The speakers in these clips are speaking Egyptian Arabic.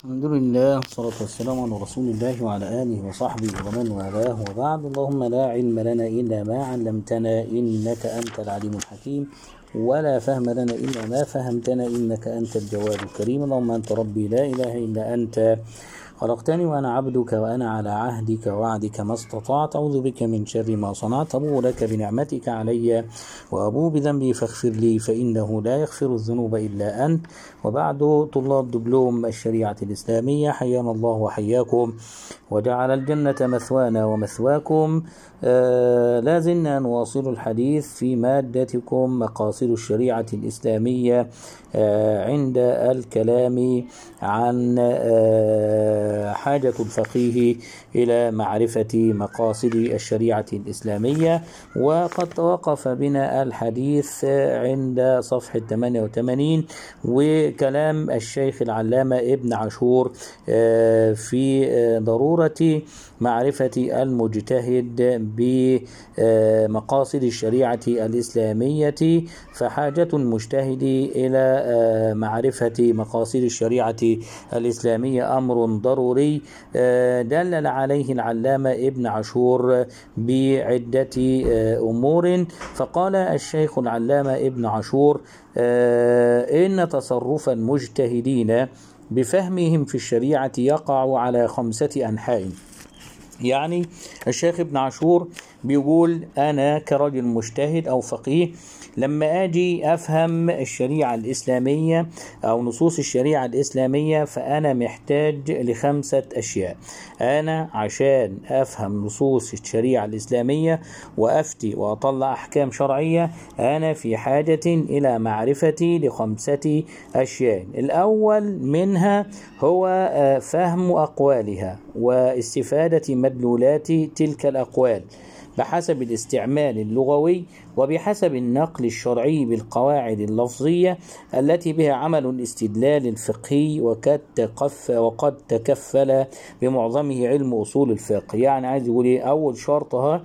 الحمد لله والصلاة والسلام على رسول الله وعلى آله وصحبه ومن والاه وبعد اللهم لا علم لنا إلا ما علمتنا إنك أنت العليم الحكيم ولا فهم لنا إلا ما فهمتنا إنك أنت الجواد الكريم اللهم أنت ربي لا إله إلا أنت خلقتني وأنا عبدك وأنا على عهدك ووعدك ما استطعت أعوذ بك من شر ما صنعت أبو لك بنعمتك علي وأبو بذنبي فاغفر لي فإنه لا يغفر الذنوب إلا أنت وبعد طلاب دبلوم الشريعة الإسلامية حيانا الله وحياكم وجعل الجنة مثوانا ومثواكم آه لا زلنا نواصل الحديث في مادتكم مقاصد الشريعة الإسلامية آه عند الكلام عن آه حاجة الفقيه إلى معرفة مقاصد الشريعة الإسلامية وقد توقف بنا الحديث عند صفحة 88 وكلام الشيخ العلامة ابن عاشور في ضرورة معرفة المجتهد بمقاصد الشريعة الإسلامية فحاجة المجتهد إلى معرفة مقاصد الشريعة الإسلامية أمر ضروري دلل عليه العلامة ابن عاشور بعدة أمور فقال الشيخ العلامة ابن عاشور إن تصرف المجتهدين بفهمهم في الشريعة يقع على خمسة أنحاء يعني الشيخ ابن عاشور بيقول أنا كرجل مجتهد أو فقيه لما أجي أفهم الشريعة الإسلامية أو نصوص الشريعة الإسلامية فأنا محتاج لخمسة أشياء أنا عشان أفهم نصوص الشريعة الإسلامية وأفتي وأطلع أحكام شرعية أنا في حاجة إلى معرفتي لخمسة أشياء الأول منها هو فهم أقوالها واستفادة مدلولات تلك الأقوال بحسب الاستعمال اللغوي وبحسب النقل الشرعي بالقواعد اللفظية التي بها عمل الاستدلال الفقهي وقد تقف وقد تكفل بمعظمه علم أصول الفقه يعني عايز يقول ايه أول شرطها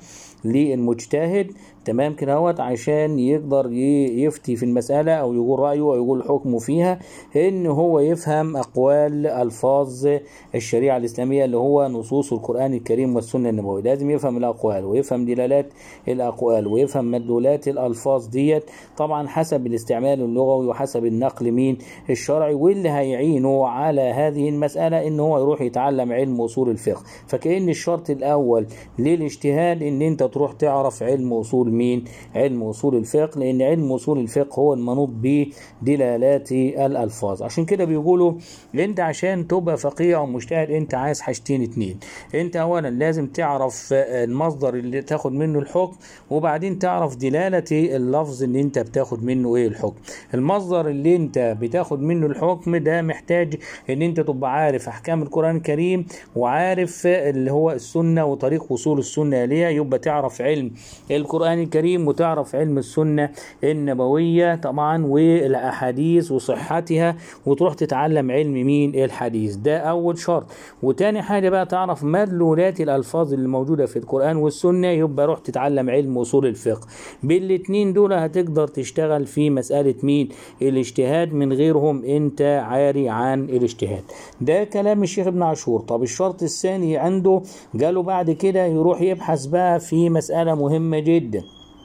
للمجتهد تمام كده اهوت عشان يقدر يفتي في المسألة أو يقول رأيه أو يقول حكمه فيها إن هو يفهم أقوال ألفاظ الشريعة الإسلامية اللي هو نصوص القرآن الكريم والسنة النبوية لازم يفهم الأقوال ويفهم دلالات الأقوال ويفهم مدلولات الألفاظ ديت طبعا حسب الاستعمال اللغوي وحسب النقل مين الشرعي واللي هيعينه على هذه المسألة إن هو يروح يتعلم علم أصول الفقه فكأن الشرط الأول للاجتهاد إن أنت تروح تعرف علم أصول مين علم أصول الفقه لأن علم أصول الفقه هو المنوط بدلالات الألفاظ عشان كده بيقولوا أنت عشان تبقى فقيه أو مجتهد أنت عايز حاجتين اتنين أنت أولا لازم تعرف المصدر اللي تاخد منه الحكم وبعدين تعرف دلالة اللفظ اللي أنت بتاخد منه إيه الحكم المصدر اللي أنت بتاخد منه الحكم ده محتاج أن أنت تبقى عارف أحكام القرآن الكريم وعارف اللي هو السنة وطريق وصول السنة إليها يبقى تعرف علم القرآن الكريم وتعرف علم السنة النبوية طبعا والأحاديث وصحتها وتروح تتعلم علم مين الحديث ده أول شرط وتاني حاجة بقى تعرف مدلولات الألفاظ اللي موجودة في القرآن والسنة يبقى روح تتعلم علم أصول الفقه بالاتنين دول هتقدر تشتغل في مسألة مين الاجتهاد من غيرهم انت عاري عن الاجتهاد ده كلام الشيخ ابن عاشور طب الشرط الثاني عنده قالوا بعد كده يروح يبحث بقى في مسألة مهمة جدا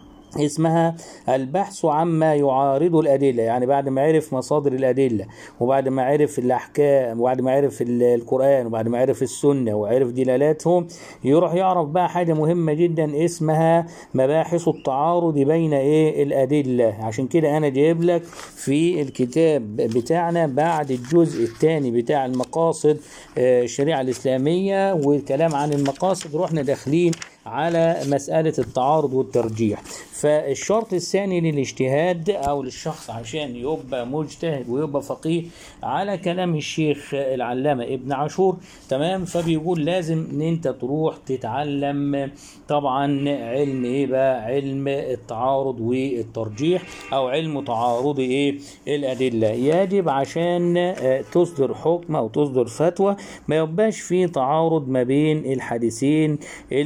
اسمها البحث عما يعارض الأدلة يعني بعد ما عرف مصادر الأدلة وبعد ما عرف الأحكام وبعد ما عرف القرآن وبعد ما عرف السنة وعرف دلالاتهم يروح يعرف بقى حاجة مهمة جدا اسمها مباحث التعارض بين ايه الأدلة عشان كده أنا جايب لك في الكتاب بتاعنا بعد الجزء الثاني بتاع المقاصد الشريعة الإسلامية والكلام عن المقاصد رحنا داخلين على مسألة التعارض والترجيح فالشرط الثاني للاجتهاد أو للشخص عشان يبقى مجتهد ويبقى فقيه على كلام الشيخ العلامة ابن عاشور تمام فبيقول لازم ان انت تروح تتعلم طبعا علم ايه بقى علم التعارض والترجيح او علم تعارض ايه الأدلة يجب عشان تصدر حكم او تصدر فتوى ما يبقاش في تعارض ما بين الحديثين اللي هم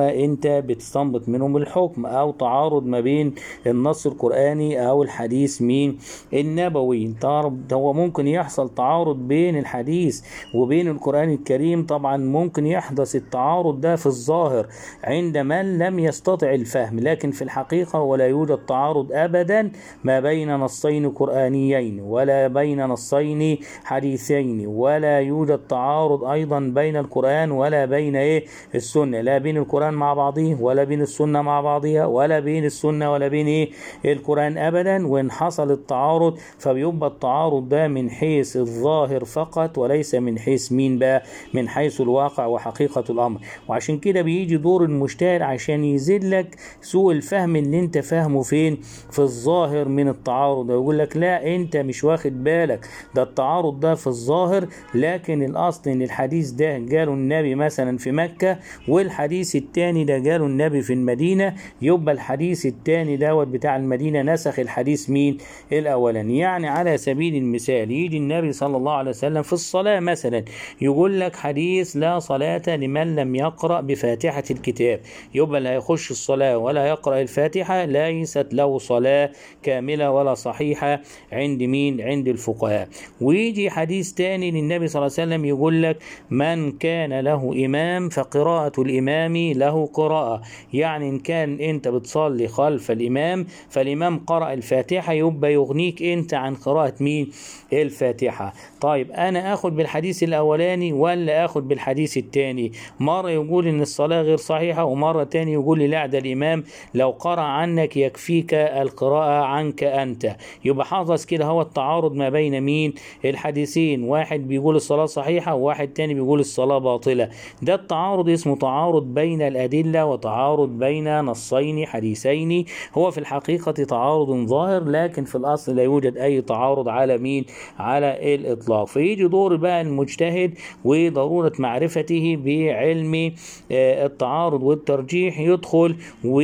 هما انت بتستنبط منهم الحكم او تعارض ما بين النص القرآني او الحديث مين النبوي تعرض هو ممكن يحصل تعارض بين الحديث وبين القرآن الكريم طبعا ممكن يحدث التعارض ده في الظاهر عند من لم يستطع الفهم لكن في الحقيقة ولا يوجد تعارض أبدا ما بين نصين قرآنيين ولا بين نصين حديثين ولا يوجد تعارض أيضا بين القرآن ولا بين إيه السنة لا بين القرآن مع بعضه ولا بين السنة مع بعضها ولا بين السنة ولا بين إيه القرآن أبدا وإن حصل التعارض فبيبقى التعارض ده من حيث الظاهر فقط وليس من حيث مين بقى من حيث الواقع وحقيقة الأمر وعشان كده بيجي دور المجتهد عشان يزيد سوء الفهم اللي انت فاهمه فين في الظاهر من التعارض يقول لك لا انت مش واخد بالك ده التعارض ده في الظاهر لكن الاصل ان الحديث ده جاله النبي مثلا في مكة والحديث التاني ده جاله النبي في المدينة يبقى الحديث التاني دوت بتاع المدينة نسخ الحديث مين الاولاني يعني على سبيل المثال يجي النبي صلى الله عليه وسلم في الصلاة مثلا يقول لك حديث لا صلاة لمن لم يقرأ بفاتحة الكتاب يبقى اللي هيخش الصلاة ولا يقرأ الفاتحة ليست له صلاة كاملة ولا صحيحة عند مين عند الفقهاء ويجي حديث تاني للنبي صلى الله عليه وسلم يقول لك من كان له إمام فقراءة الإمام له قراءة يعني إن كان أنت بتصلي خلف الإمام فالإمام قرأ الفاتحة يبقى يغنيك أنت عن قراءة مين الفاتحة طيب أنا أخد بالحديث الأولاني ولا أخد بالحديث التاني مرة يقول إن الصلاة غير صحيحة ومرة تاني يقول لي لا ده الإمام لو قرأ عنك يكفيك القراءة عنك أنت يبقى حافظ كده هو التعارض ما بين مين الحديثين واحد بيقول الصلاة صحيحة وواحد تاني بيقول الصلاة باطلة ده التعارض اسمه تعارض بين الأدلة وتعارض بين نصين حديثين هو في الحقيقة تعارض ظاهر لكن في الأصل لا يوجد أي تعارض على مين على الإطلاق فيجي دور بقى المجتهد وضرورة معرفته بعلم التعارض والترجيح يدخل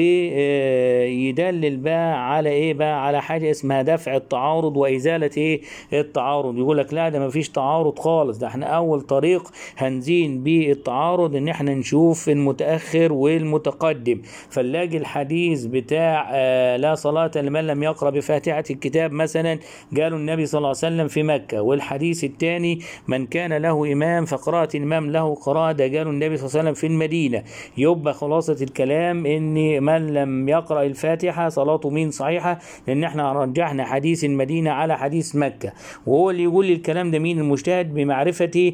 ويدلل بقى على ايه بقى على حاجه اسمها دفع التعارض وازاله ايه التعارض يقول لك لا ده مفيش تعارض خالص ده احنا اول طريق هنزين بيه التعارض ان احنا نشوف المتاخر والمتقدم فنلاقي الحديث بتاع آه لا صلاه لمن لم يقرا بفاتحه الكتاب مثلا قالوا النبي صلى الله عليه وسلم في مكه والحديث الثاني من كان له امام فقراءه الامام له قراءه ده قالوا النبي صلى الله عليه وسلم في المدينه يبقى خلاصه الكلام ان من لم يقرا الفاتحه صلاته مين صحيحه لان احنا رجحنا حديث المدينه على حديث مكه وهو اللي يقول لي الكلام ده مين المجتهد بمعرفتي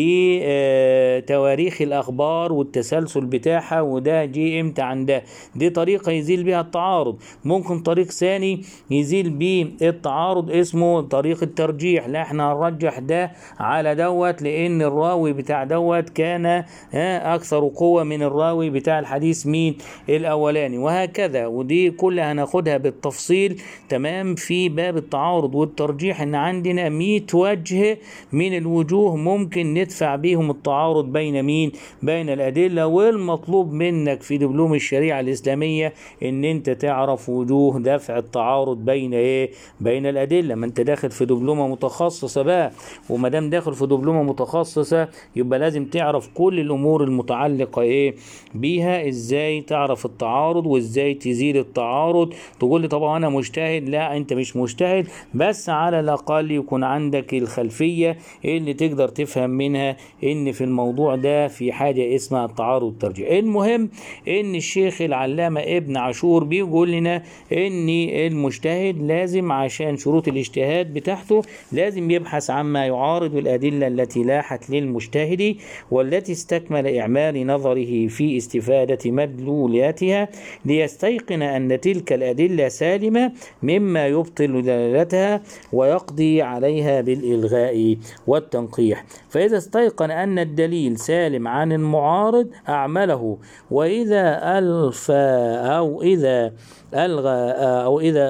بتواريخ الاخبار والتسلسل بتاعها وده جه امتى عن ده دي طريقه يزيل بها التعارض ممكن طريق ثاني يزيل بيه التعارض اسمه طريق الترجيح لا احنا هنرجح ده على دوت لان الراوي بتاع دوت كان اكثر قوه من الراوي بتاع الحديث مين الاولاني وهكذا ودي كلها هناخدها بالتفصيل تمام في باب التعارض والترجيح ان عندنا 100 وجه من الوجوه ممكن ندفع بيهم التعارض بين مين بين الادله والمطلوب منك في دبلوم الشريعه الاسلاميه ان انت تعرف وجوه دفع التعارض بين ايه بين الادله ما انت داخل في دبلومه متخصصه بقى وما دام داخل في دبلومه متخصصه يبقى لازم تعرف كل الامور المتعلقه ايه بيها ازاي تعرف التعارض وازاي تزيل التعارض تقول لي طبعا انا مجتهد لا انت مش مجتهد بس على الاقل يكون عندك الخلفيه اللي تقدر تفهم منها ان في الموضوع ده في حاجه اسمها التعارض والترجيح المهم ان الشيخ العلامه ابن عاشور بيقول لنا ان المجتهد لازم عشان شروط الاجتهاد بتاعته لازم يبحث عما يعارض الادله التي لاحت للمجتهد والتي استكمل اعمال نظره في استفاده مدلولاتها ليستيقن أن تلك الأدلة سالمة مما يبطل دلالتها ويقضي عليها بالإلغاء والتنقيح فإذا استيقن أن الدليل سالم عن المعارض أعمله وإذا ألفى أو إذا ألغى أو إذا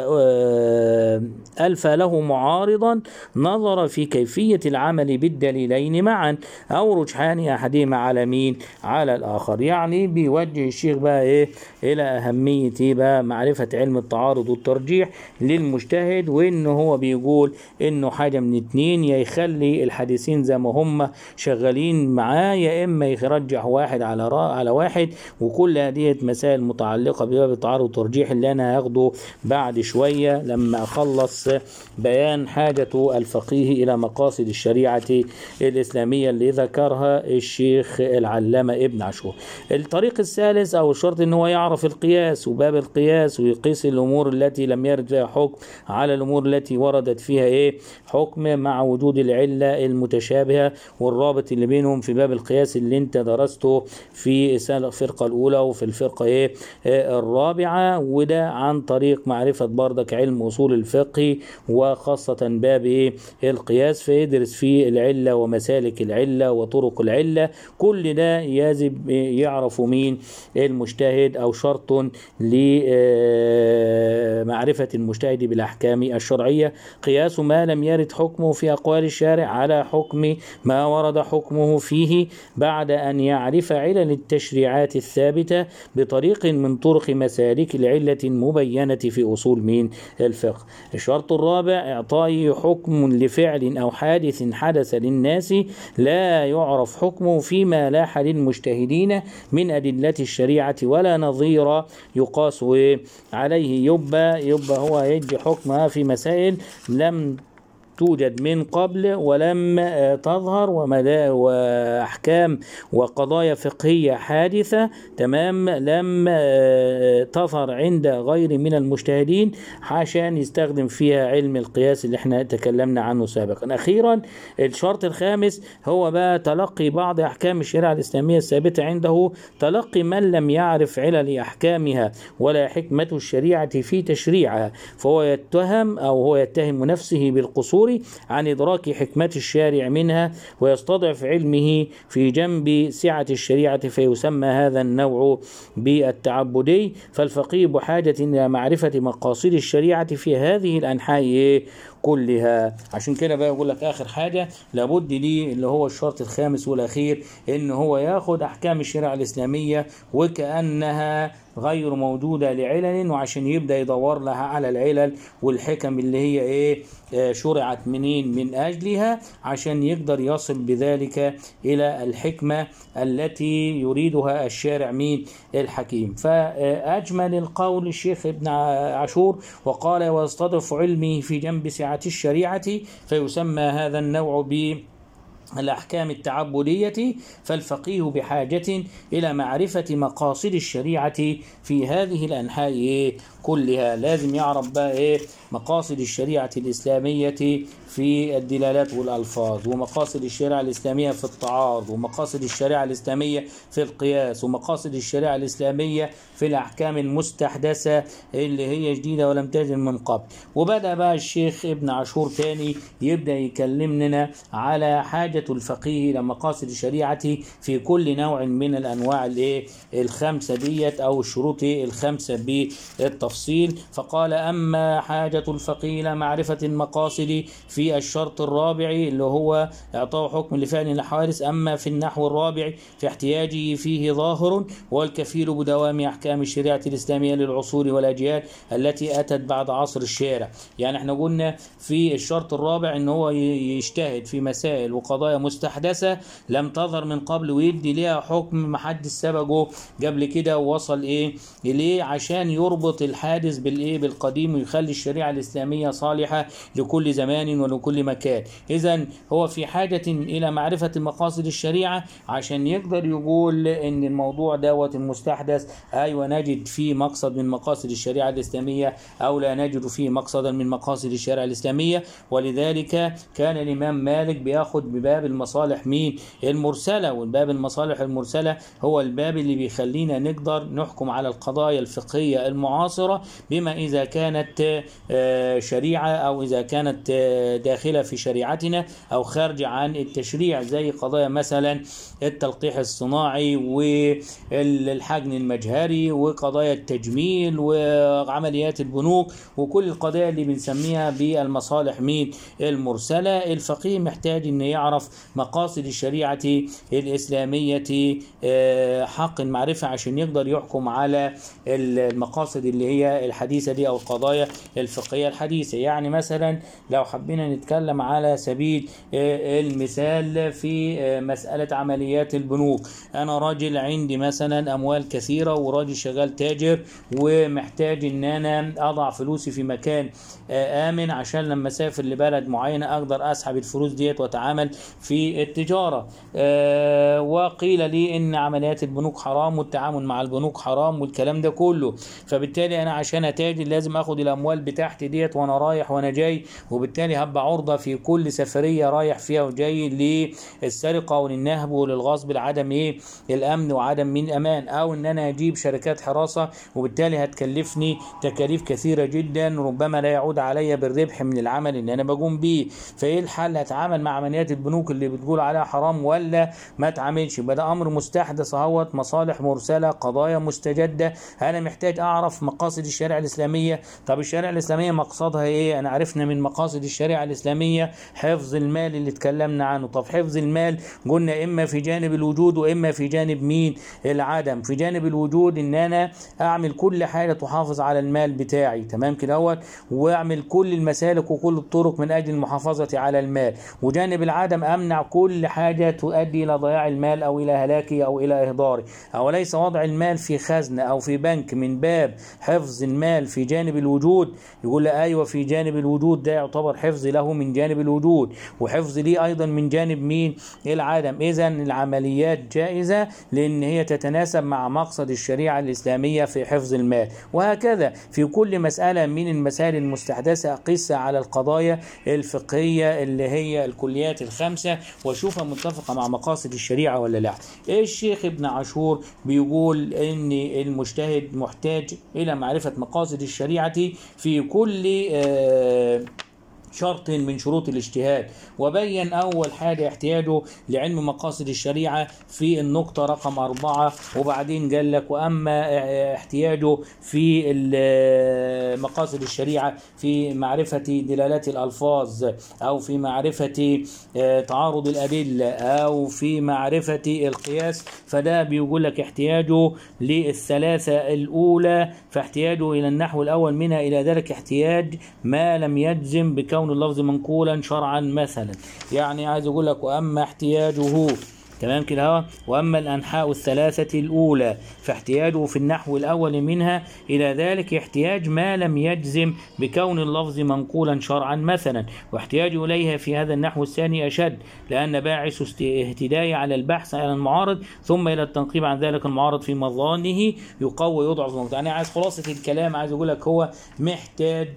ألفى له معارضا نظر في كيفية العمل بالدليلين معا أو رجحان أحدهما على مين على الآخر يعني بيوجه الشيخ بقى إيه إلى أهمية بقى معرفة علم التعارض والترجيح للمجتهد وإن هو بيقول إنه حاجة من اتنين يا يخلي الحديثين زي ما هم شغالين معاه يا إما يرجح واحد على على واحد واحد وكل هذه مسائل متعلقة بباب التعارض والترجيح اللي أنا هاخده بعد شوية لما أخلص بيان حاجة الفقيه إلى مقاصد الشريعة الإسلامية اللي ذكرها الشيخ العلامة ابن عاشور الطريق الثالث أو الشرط إن هو يعرف القياس وباب القياس ويقيس الأمور التي لم يرد فيها حكم على الأمور التي وردت فيها إيه حكم مع وجود العلة المتشابهة والرابط اللي بينهم في باب القياس اللي انت درسته في الفرقة الأولى وفي الفرقة إيه آه، الرابعة وده عن طريق معرفة بردك علم أصول الفقه وخاصة باب إيه القياس فيدرس فيه العلة ومسالك العلة وطرق العلة كل ده يجب يعرف مين المجتهد أو شرط لمعرفة المجتهد بالأحكام الشرعية قياس ما لم يرد حكمه في أقوال الشارع على حكم ما ورد حكمه فيه بعد أن يعرف علل التشريعات الثابتة بطريق من طرق مسالك العلة المبينة في أصول من الفقه الشرط الرابع إعطاء حكم لفعل أو حادث حدث للناس لا يعرف حكمه فيما لاح للمجتهدين من أدلة الشريعة ولا نظير يقاس عليه يبقى يبقى هو يجي حكمها في مسائل لم توجد من قبل ولم آه، تظهر ومدا واحكام وقضايا فقهيه حادثه تمام لم آه، تظهر عند غير من المجتهدين عشان يستخدم فيها علم القياس اللي احنا تكلمنا عنه سابقا اخيرا الشرط الخامس هو بقى تلقي بعض احكام الشريعه الاسلاميه الثابته عنده تلقي من لم يعرف علل احكامها ولا حكمه الشريعه في تشريعها فهو يتهم او هو يتهم نفسه بالقصور عن إدراك حكمة الشارع منها ويستضعف علمه في جنب سعة الشريعة فيسمى هذا النوع بالتعبدي فالفقيه بحاجة إلى معرفة مقاصد الشريعة في هذه الأنحاء كلها عشان كده بقى يقول لك اخر حاجه لابد ليه اللي هو الشرط الخامس والاخير ان هو ياخد احكام الشريعه الاسلاميه وكانها غير موجودة لعلل وعشان يبدأ يدور لها على العلل والحكم اللي هي ايه آه شرعت منين من أجلها عشان يقدر يصل بذلك إلى الحكمة التي يريدها الشارع مين الحكيم فأجمل القول الشيخ ابن عاشور وقال ويستضعف علمه في جنب سعة الشريعة فيسمى هذا النوع ب الأحكام التعبدية فالفقيه بحاجة إلى معرفة مقاصد الشريعة في هذه الأنحاء كلها لازم يعرف بقى إيه مقاصد الشريعة الإسلامية في الدلالات والألفاظ ومقاصد الشريعة الإسلامية في التعارض ومقاصد الشريعة الإسلامية في القياس ومقاصد الشريعة الإسلامية في الأحكام المستحدثة اللي هي جديدة ولم تجد من قبل وبدأ بقى الشيخ ابن عاشور تاني يبدأ يكلمنا على حاجة الفقيه إلى مقاصد الشريعة في كل نوع من الأنواع الإيه الخمسة ديت أو الشروط الخمسة بالتفصيل فقال أما حاجة الفقيه إلى معرفة المقاصد في الشرط الرابع اللي هو إعطاء حكم لفعل الحوادث أما في النحو الرابع في احتياجه فيه ظاهر والكفيل بدوام أحكام الشريعة الإسلامية للعصور والأجيال التي أتت بعد عصر الشارع يعني احنا قلنا في الشرط الرابع ان هو يجتهد في مسائل وقضايا مستحدثة لم تظهر من قبل ويدي ليها حكم محدش سبقه قبل كده ووصل ايه اليه عشان يربط الحادث بالايه بالقديم ويخلي الشريعة الإسلامية صالحة لكل زمان ولكل مكان إذا هو في حاجة إلى معرفة مقاصد الشريعة عشان يقدر يقول إن الموضوع دوت المستحدث أيوة نجد فيه مقصد من مقاصد الشريعة الإسلامية أو لا نجد فيه مقصدا من مقاصد الشريعة الإسلامية ولذلك كان الإمام مالك بياخد بباب المصالح مين المرسلة والباب المصالح المرسلة هو الباب اللي بيخلينا نقدر نحكم على القضايا الفقهية المعاصرة بما إذا كانت شريعة أو إذا كانت داخلة في شريعتنا أو خارجة عن التشريع زي قضايا مثلا التلقيح الصناعي والحجن المجهري وقضايا التجميل وعمليات البنوك وكل القضايا اللي بنسميها بالمصالح مين المرسلة الفقيه محتاج أن يعرف مقاصد الشريعة الإسلامية حق المعرفة عشان يقدر يحكم على المقاصد اللي العلميه الحديثه دي او القضايا الفقهيه الحديثه يعني مثلا لو حبينا نتكلم على سبيل آه، المثال في آه، مساله عمليات البنوك انا راجل عندي مثلا اموال كثيره وراجل شغال تاجر ومحتاج ان انا اضع فلوسي في مكان آه، امن عشان لما اسافر لبلد معينه اقدر اسحب الفلوس ديت واتعامل في التجاره آه، وقيل لي ان عمليات البنوك حرام والتعامل مع البنوك حرام والكلام ده كله فبالتالي انا عشان اتاجر لازم اخد الاموال بتاعتي ديت وانا رايح وانا جاي وبالتالي هبقى عرضه في كل سفريه رايح فيها وجاي للسرقه وللنهب وللغصب لعدم ايه الامن وعدم من امان او ان انا اجيب شركات حراسه وبالتالي هتكلفني تكاليف كثيره جدا ربما لا يعود عليا بالربح من العمل اللي انا بقوم بيه فايه الحل اتعامل مع عمليات البنوك اللي بتقول عليها حرام ولا ما اتعاملش يبقى ده امر مستحدث اهوت مصالح مرسله قضايا مستجده انا محتاج اعرف مقاصد الشريعه الاسلاميه طب الشريعه الاسلاميه مقصدها ايه انا عرفنا من مقاصد الشريعه الاسلاميه حفظ المال اللي اتكلمنا عنه طب حفظ المال قلنا اما في جانب الوجود واما في جانب مين العدم في جانب الوجود ان انا اعمل كل حاجه تحافظ على المال بتاعي تمام كده اهوت واعمل كل المسالك وكل الطرق من اجل المحافظه على المال وجانب العدم امنع كل حاجه تؤدي الى ضياع المال او الى هلاكه او الى اهداره او ليس وضع المال في خزنه او في بنك من باب حفظ المال في جانب الوجود يقول لي ايوه في جانب الوجود ده يعتبر حفظ له من جانب الوجود وحفظ ليه ايضا من جانب مين العدم اذا العمليات جائزه لان هي تتناسب مع مقصد الشريعه الاسلاميه في حفظ المال وهكذا في كل مساله من المسائل المستحدثه قسها على القضايا الفقهيه اللي هي الكليات الخمسه واشوفها متفقه مع مقاصد الشريعه ولا لا الشيخ ابن عاشور بيقول ان المجتهد محتاج الى معرفه مقاصد الشريعه في كل آه شرط من شروط الاجتهاد وبين أول حاجة احتياجه لعلم مقاصد الشريعة في النقطة رقم أربعة وبعدين قال لك وأما احتياجه في ال- مقاصد الشريعة في معرفة دلالات الألفاظ أو في معرفة آه، تعارض الأدلة أو في معرفة القياس فده بيقول لك احتياجه للثلاثة الأولى فاحتياجه إلى النحو الأول منها إلى ذلك احتياج ما لم يجزم بكون اللفظ منقولا شرعا مثلا يعني عايز أقول لك وأما احتياجه تمام كده هو واما الانحاء الثلاثه الاولى فاحتياجه في النحو الاول منها الى ذلك احتياج ما لم يجزم بكون اللفظ منقولا شرعا مثلا واحتياجه اليها في هذا النحو الثاني اشد لان باعث است- اهتدائي على البحث عن المعارض ثم الى التنقيب عن ذلك المعارض في مظانه يقوي يضعف الموضوع انا عايز خلاصه الكلام عايز اقول لك هو محتاج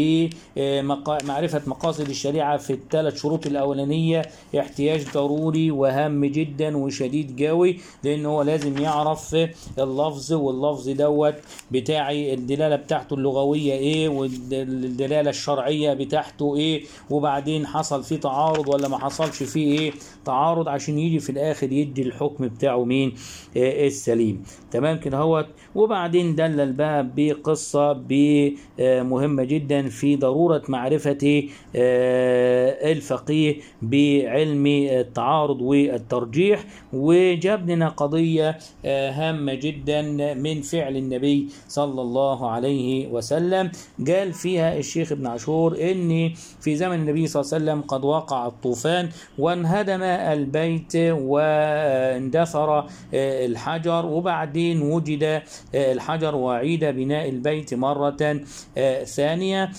لمعرفه مقاصد الشريعه في الثلاث شروط الاولانيه احتياج ضروري وهام جدا وشديد قوي لان هو لازم يعرف اللفظ واللفظ دوت بتاعي الدلاله بتاعته اللغويه ايه والدلاله الشرعيه بتاعته ايه وبعدين حصل فيه تعارض ولا ما حصلش فيه ايه تعارض عشان يجي في الاخر يدي الحكم بتاعه مين آه السليم تمام كده هوت وبعدين دلل بقى بقصه ب- آه، مهمه جدا في ضروره معرفه آه، الفقيه بعلم التعارض والترجيح وجاب لنا قضيه آه، هامه جدا من فعل النبي صلى الله عليه وسلم قال فيها الشيخ ابن عاشور ان في زمن النبي صلى الله عليه وسلم قد وقع الطوفان وانهدم البيت واندثر آه، الحجر وبعدين وجد آه، الحجر وعيد بناء البيت مرة آه، ثانية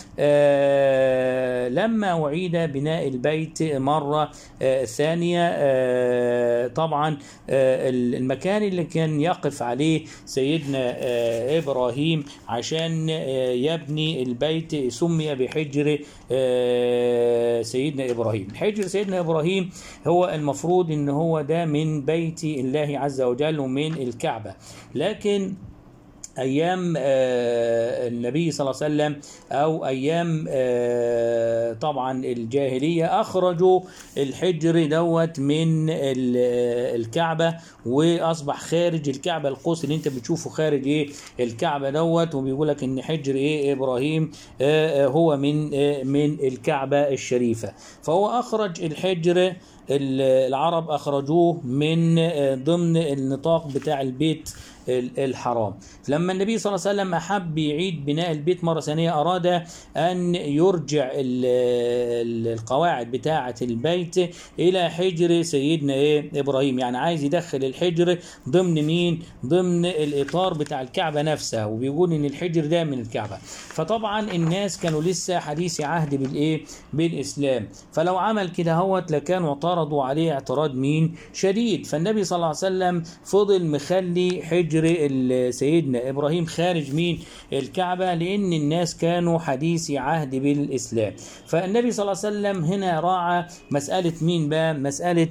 آه، لما أعيد بناء البيت مرة آه، ثانية آه، طبعا آه، المكان اللي كان يقف عليه سيدنا آه، إبراهيم عشان آه، يبني البيت سمي بحجر آه، سيدنا إبراهيم حجر سيدنا إبراهيم هو المفروض ان هو ده من بيت الله عز وجل ومن الكعبة لكن ايام آه، النبي صلى الله عليه وسلم او ايام آه، طبعا الجاهليه اخرجوا الحجر دوت من ال- آه، الكعبه واصبح خارج الكعبه القوس اللي انت بتشوفه خارج ايه الكعبه دوت وبيقول لك ان حجر ايه ابراهيم آه، آه، هو من آه، من الكعبه الشريفه فهو اخرج الحجر العرب أخرجوه من ضمن النطاق بتاع البيت الحرام لما النبي صلى الله عليه وسلم أحب يعيد بناء البيت مرة ثانية أراد أن يرجع القواعد بتاعة البيت إلى حجر سيدنا إيه إبراهيم يعني عايز يدخل الحجر ضمن مين ضمن الإطار بتاع الكعبة نفسها وبيقول إن الحجر ده من الكعبة فطبعا الناس كانوا لسه حديث عهد بالإيه بالإسلام فلو عمل كده هوت لكانوا اعترضوا عليه اعتراض مين شديد فالنبي صلى الله عليه وسلم فضل مخلي حجر سيدنا ابراهيم خارج مين الكعبه لان الناس كانوا حديثي عهد بالاسلام فالنبي صلى الله عليه وسلم هنا راعى مساله مين بقى مساله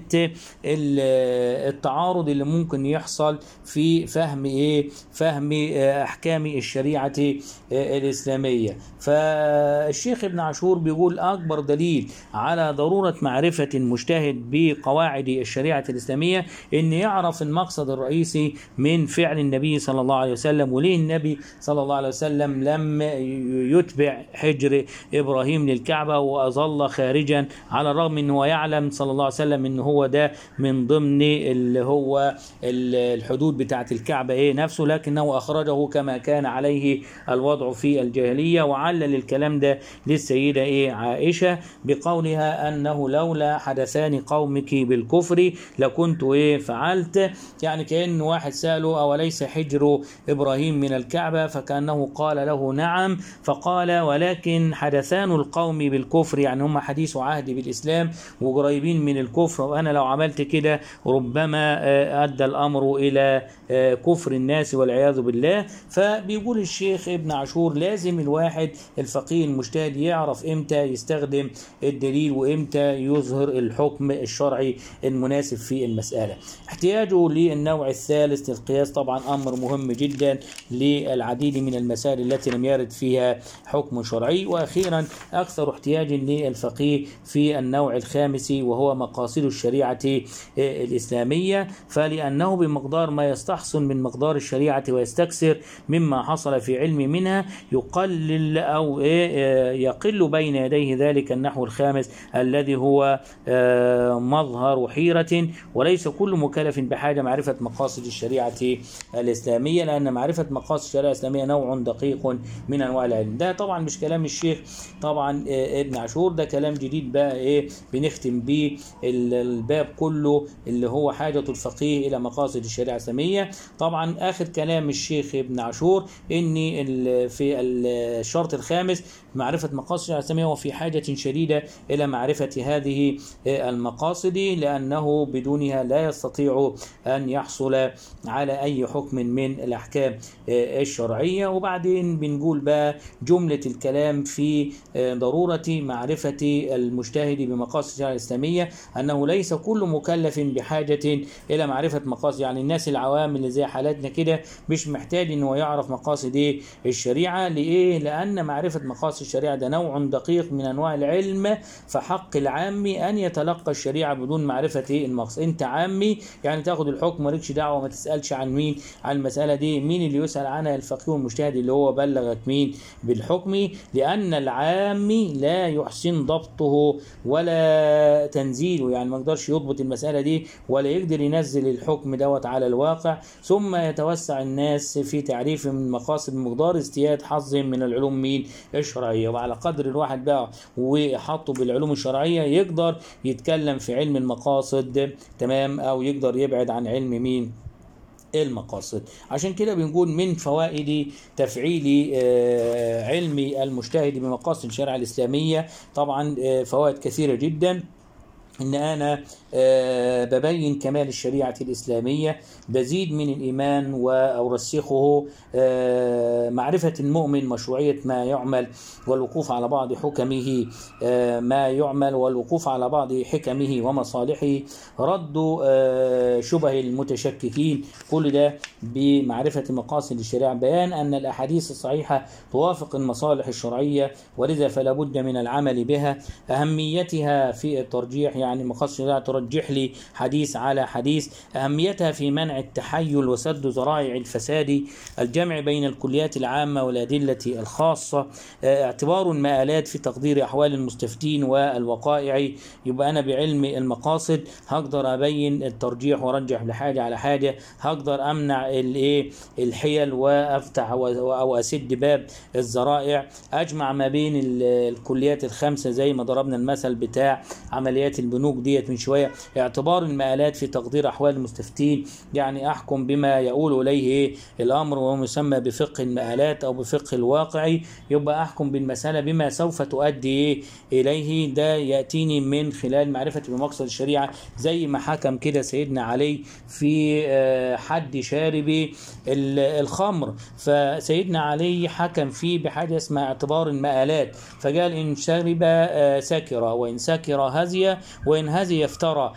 التعارض اللي ممكن يحصل في فهم ايه فهم احكام الشريعه الاسلاميه فالشيخ ابن عاشور بيقول اكبر دليل على ضروره معرفه المجتهد بقواعد الشريعه الاسلاميه ان يعرف المقصد الرئيسي من فعل النبي صلى الله عليه وسلم وليه النبي صلى الله عليه وسلم لم يتبع حجر ابراهيم للكعبه واظل خارجا على الرغم انه يعلم صلى الله عليه وسلم ان هو ده من ضمن اللي هو الحدود بتاعه الكعبه ايه نفسه لكنه اخرجه كما كان عليه الوضع في الجاهليه وعلل الكلام ده للسيده ايه عائشه بقولها انه لولا حدثان قومك بالكفر لكنت ايه فعلت يعني كان واحد ساله اوليس حجر ابراهيم من الكعبه فكانه قال له نعم فقال ولكن حدثان القوم بالكفر يعني هم حديث عهد بالاسلام وقريبين من الكفر وانا لو عملت كده ربما ادى الامر الى كفر الناس والعياذ بالله فبيقول الشيخ ابن عاشور لازم الواحد الفقيه المجتهد يعرف امتى يستخدم الدليل وامتى يظهر الحكم الشرعي المناسب في المساله احتياجه للنوع الثالث للقياس طبعا امر مهم جدا للعديد من المسائل التي لم يرد فيها حكم شرعي واخيرا اكثر احتياج للفقيه في النوع الخامس وهو مقاصد الشريعه الاسلاميه فلانه بمقدار ما يستحسن من مقدار الشريعه ويستكثر مما حصل في علم منها يقلل او يقل بين يديه ذلك النحو الخامس الذي هو مظهر حيره وليس كل مكلف بحاجه معرفه مقاصد الشريعه الاسلاميه لان معرفه مقاصد الشريعه الاسلاميه نوع دقيق من انواع العلم ده طبعا مش كلام الشيخ طبعا ابن عاشور ده كلام جديد بقى ايه بنختم بيه الباب كله اللي هو حاجه الفقيه الى مقاصد الشريعه الاسلاميه طبعا اخر كلام الشيخ ابن عاشور ان في الشرط الخامس معرفه مقاصد الشريعه الاسلاميه وفي حاجه شديده الى معرفه هذه المقاصد لانه بدونها لا يستطيع ان يحصل على اي حكم من الاحكام الشرعيه وبعدين بنقول بقى جمله الكلام في ضروره معرفه المجتهد بمقاصد الشريعه الاسلاميه انه ليس كل مكلف بحاجه الى معرفه مقاصد يعني الناس العوام اللي زي حالاتنا كده مش محتاج انه يعرف مقاصد ايه الشريعه لايه لان معرفه مقاصد الشريعه ده نوع دقيق من انواع العلم فحق العام ان يتلقى الشريعه بدون معرفه ايه المقصد انت عامي يعني تاخد الحكم مالكش دعوه ما تسالش عن مين عن المساله دي مين اللي يسال عنها الفقيه والمجتهد اللي هو بلغك مين بالحكم لان العامي لا يحسن ضبطه ولا تنزيله يعني ما يقدرش يضبط المساله دي ولا يقدر ينزل الحكم دوت على الواقع ثم يتوسع الناس في تعريف من مقاصد مقدار ازدياد حظ من العلوم مين الشرعيه وعلى قدر الواحد بقى وحطه بالعلوم الشرعيه يقدر يتكلم في علم المقاصد تمام او يقدر يبعد عن علم مين المقاصد عشان كده بنقول من فوائد تفعيل علم المجتهد بمقاصد الشريعه الاسلاميه طبعا فوائد كثيره جدا ان انا ببين كمال الشريعه الاسلاميه بزيد من الايمان وارسخه معرفه المؤمن مشروعيه ما يعمل والوقوف على بعض حكمه ما يعمل والوقوف على بعض حكمه ومصالحه رد شبه المتشككين كل ده بمعرفه مقاصد الشريعه بيان ان الاحاديث الصحيحه توافق المصالح الشرعيه ولذا فلا بد من العمل بها اهميتها في الترجيح يعني يعني مقاصد الشريعة ترجح لي حديث على حديث أهميتها في منع التحيل وسد ذرائع الفساد الجمع بين الكليات العامة والأدلة الخاصة آه، اعتبار المآلات في تقدير أحوال المستفتين والوقائع يبقى أنا بعلم المقاصد هقدر أبين الترجيح وأرجح لحاجة على حاجة هقدر أمنع الإيه الحيل وأفتح و- أو أسد باب الذرائع أجمع ما بين ال- الكليات الخمسة زي ما ضربنا المثل بتاع عمليات البنوك ديت من شوية اعتبار المآلات في تقدير أحوال المستفتين يعني أحكم بما يقول إليه إيه الأمر وهو يسمى بفقه المآلات أو بفقه الواقع يبقى أحكم بالمسألة بما سوف تؤدي إيه إليه ده يأتيني من خلال معرفتي بمقصد الشريعة زي ما حكم كده سيدنا علي في آه، حد شارب ال- الخمر فسيدنا علي حكم فيه بحاجة اسمها اعتبار المآلات فقال إن شرب آه، سكر وإن سكر هزي وإن هزي افترى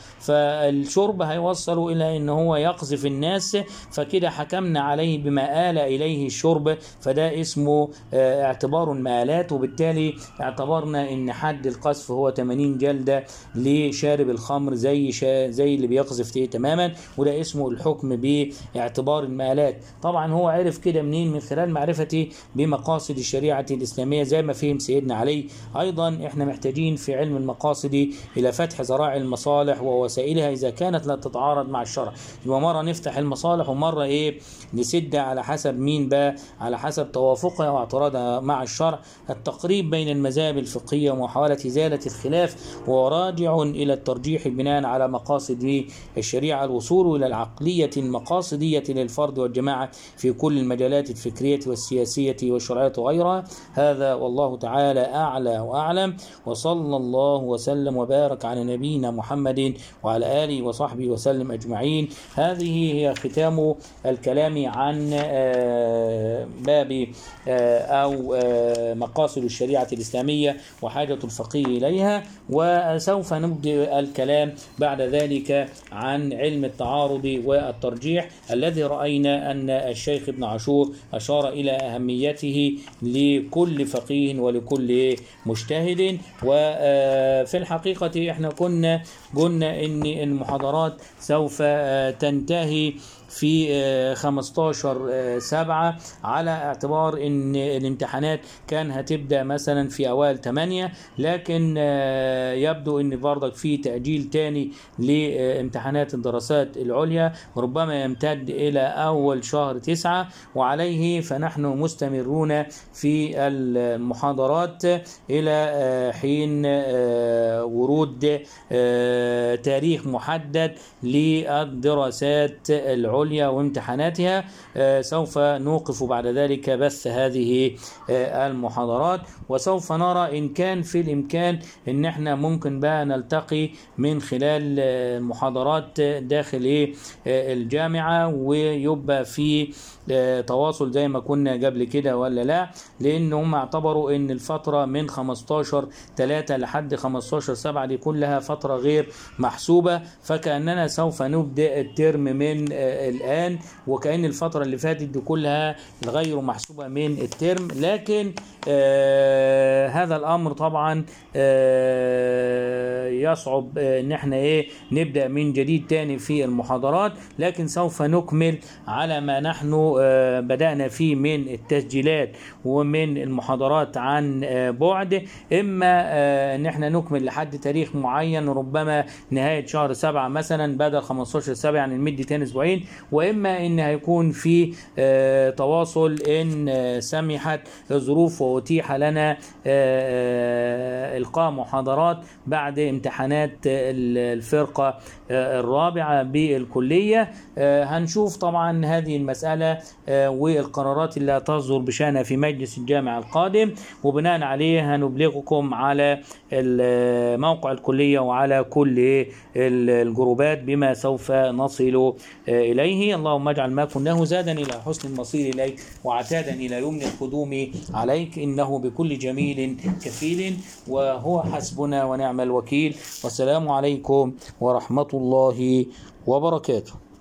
فالشرب هيوصل إلى إن هو يقذف الناس فكده حكمنا عليه بما آل إليه الشرب فده اسمه آه، اعتبار المآلات وبالتالي اعتبرنا إن حد القذف هو 80 جلدة لشارب الخمر زي شا زي اللي بيقذف ايه تماما وده اسمه الحكم باعتبار المآلات طبعا هو عرف كده منين من خلال معرفتي بمقاصد الشريعة الإسلامية زي ما فهم سيدنا علي أيضا احنا محتاجين في علم المقاصد إلى فتح ذرائع المصالح ووسائلها إذا كانت لا تتعارض مع الشرع يبقى مرة نفتح المصالح ومرة إيه نسد على حسب مين بقى على حسب توافقها واعتراضها مع الشرع التقريب بين المذاهب الفقهية ومحاولة إزالة الخلاف وهو راجع إلى الترجيح بناء على مقاصد الشريعة الوصول إلى العقلية المقاصدية للفرد والجماعة في كل المجالات الفكرية والسياسية والشرعية وغيرها هذا والله تعالى أعلى وأعلم وصلى الله وسلم وبارك على نبينا محمد وعلى آله وصحبه وسلم أجمعين هذه هي ختام الكلام عن آه، باب آه، أو آه، مقاصد الشريعة الإسلامية وحاجة الفقيه إليها وسوف نبدأ الكلام بعد ذلك عن علم التعارض والترجيح الذي رأينا أن الشيخ ابن عاشور أشار إلى أهميته لكل فقيه ولكل مجتهد وفي الحقيقة احنا كنا قلنا ان المحاضرات سوف آه، تنتهي في آه، 15 آه، سبعة على اعتبار ان الامتحانات كان هتبدأ مثلا في اوائل 8 لكن آه، يبدو ان برضك في تأجيل تاني لامتحانات الدراسات العليا ربما يمتد الى اول شهر تسعة وعليه فنحن مستمرون في المحاضرات الى آه، حين آه، ورود آه، تاريخ محدد للدراسات العليا وامتحاناتها آه، سوف نوقف بعد ذلك بث هذه آه، المحاضرات وسوف نرى ان كان في الامكان ان احنا ممكن بقى نلتقي من خلال آه، المحاضرات داخل ايه آه، الجامعه ويبقى في آه، تواصل زي ما كنا قبل كده ولا لا لان هم اعتبروا ان الفتره من 15 3 لحد 15 7 دي كلها فتره غير محسوبه فكاننا سوف نبدا الترم من آه، الان وكان الفتره اللي فاتت دي كلها غير محسوبه من الترم لكن آه هذا الامر طبعا آه يصعب آه ان احنا ايه نبدا من جديد تاني في المحاضرات لكن سوف نكمل على ما نحن آه بدانا فيه من التسجيلات ومن المحاضرات عن آه بعد اما آه ان احنا نكمل لحد تاريخ معين ربما نهايه شهر سبعة مثلا بدل 15 سبعة يعني نمد تاني اسبوعين واما ان هيكون في آه تواصل ان آه سمحت الظروف واتيح لنا آه آه القاء محاضرات بعد امتحانات الفرقه آه الرابعه بالكليه آه هنشوف طبعا هذه المساله آه والقرارات اللي تصدر بشانها في مجلس الجامعه القادم وبناء عليه هنبلغكم على ال- موقع الكليه وعلى كل ال- الجروبات بما سوف نصل آه، اليه اللهم اجعل ما كناه زادا الى حسن المصير اليك وعتادا الى يمن القدوم عليك انه بكل جميل كفيل وهو حسبنا ونعم الوكيل والسلام عليكم ورحمه الله وبركاته